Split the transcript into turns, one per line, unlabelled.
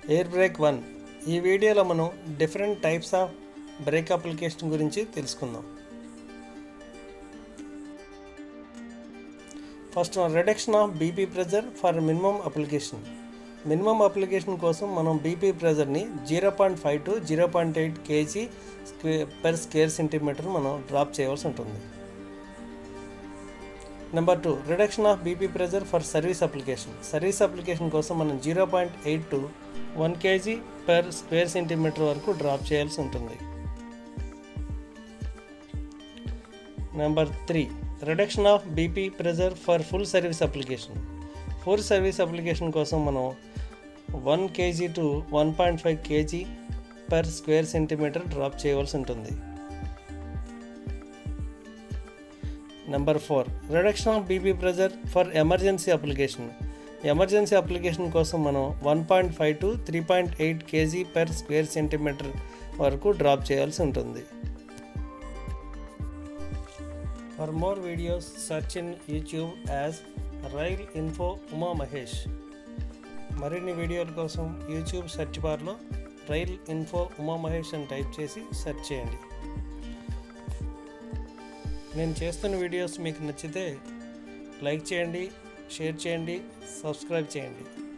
air break one ఈ వీడియోలో మనం different types of brake application గురించి తెలుసుకుందాం first reduction of BP pressure for minimum application minimum application కోసం మనం బీపీ ప్రెజర్ని zero point five to zero point eight KG square per square centimetre మనం drop చేయవలసి ఉంటుంది number two reduction of BP pressure for service application service application కోసం మనం zero point eight to one KG per square centimetre వరకు drop చేయాల్సి ఉంటుంది number three reduction of BP pressure for full service application full service application కోసం మనం one KG to one point five KG per square centimetre drop చేయవలసి ఉంటుంది number four reduction of BP pressure for emergency application emergency application కోసం మనం one point five to three point eight KG per square centimetre వరకు drop చేయాల్సి ఉంటుంది for more videos search in YouTube as Rail Info Uma Mahesh మరిన్ని వీడియోల కోసం YouTube search బార్లో rail Info Uma Mahesh అని టైప్ చేసి సెర్చ్ చేయండి నేను చేస్తున్న వీడియోస్ మీకు నచ్చితే లైక్ చేయండి షేర్ చేయండి సబ్స్క్రైబ్ చేయండి